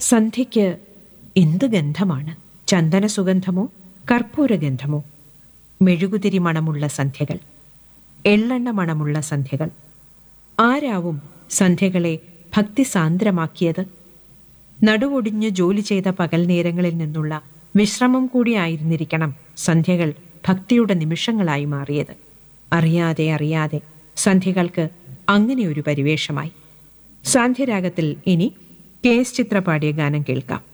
സന്ധ്യയ്ക്ക് എന്ത് ഗന്ധമാണ് ചന്ദന സുഗന്ധമോ കർപ്പൂരഗന്ധമോ മെഴുകുതിരി മണമുള്ള സന്ധ്യകൾ എള്ളെണ്ണ മണമുള്ള സന്ധ്യകൾ ആരാവും സന്ധ്യകളെ ഭക്തിസാന്ദ്രമാക്കിയത് നടുവൊടിഞ്ഞ് ജോലി ചെയ്ത പകൽ നേരങ്ങളിൽ നിന്നുള്ള വിശ്രമം കൂടിയായിരുന്നിരിക്കണം സന്ധ്യകൾ ഭക്തിയുടെ നിമിഷങ്ങളായി മാറിയത് അറിയാതെ അറിയാതെ സന്ധ്യകൾക്ക് അങ്ങനെ ഒരു പരിവേഷമായി സാന്ധ്യരാഗത്തിൽ ഇനി കെ എസ് ചിത്ര പാടിയ ഗാനം കേൾക്കാം